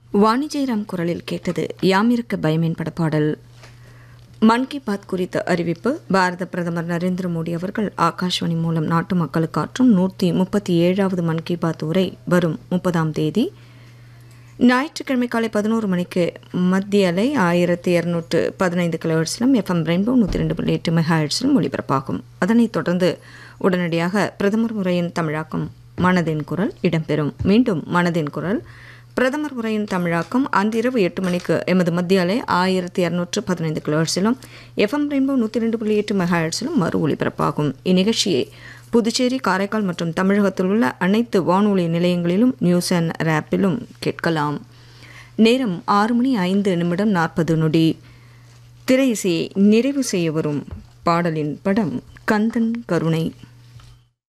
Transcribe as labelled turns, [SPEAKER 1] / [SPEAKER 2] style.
[SPEAKER 1] வாணி ஜெயராம் குரலில் கேட்டது யாமிருக்க பயமேன் படப்பாடல் மன் கி பாத் குறித்த அறிவிப்பு பாரத பிரதமர் நரேந்திர மோடி அவர்கள் ஆகாஷ்வாணி மூலம் நாட்டு மக்களுக்கு ஆற்றும் நூற்றி முப்பத்தி ஏழாவது மன் கி பாத் உரை வரும் முப்பதாம் தேதி ஞாயிற்றுக்கிழமை காலை பதினோரு மணிக்கு மத்திய அலை ஆயிரத்தி இரநூற்று பதினைந்து கிலோஹெட்ஸிலும் எஃப்எம் ரெயின்போ நூற்றி ரெண்டு புள்ளி எட்டு மெகாஹெட்ஸிலும் ஒலிபரப்பாகும் அதனைத் தொடர்ந்து உடனடியாக பிரதமர் உரையின் தமிழாக்கம் மனதின் குரல் இடம்பெறும் மீண்டும் மனதின் குரல் பிரதமர் உரையின் தமிழாக்கம் அன்றிரவு எட்டு மணிக்கு எமது மத்திய அலை ஆயிரத்தி இரநூற்று பதினைந்து கிலோஹெட்ஸிலும் எஃப்எம் ரெயின்போ நூற்றி ரெண்டு புள்ளி எட்டு மெகாஹெட்ஸிலும் மறு ஒலிபரப்பாகும் இந்நிகழ்ச்சியை புதுச்சேரி காரைக்கால் மற்றும் தமிழகத்தில் உள்ள அனைத்து வானொலி நிலையங்களிலும் நியூஸ் அண்ட் ஆப்பிலும் கேட்கலாம் நேரம் ஆறு மணி ஐந்து நிமிடம் நாற்பது நொடி திரை இசையை நிறைவு செய்ய வரும் பாடலின் படம் கந்தன் கருணை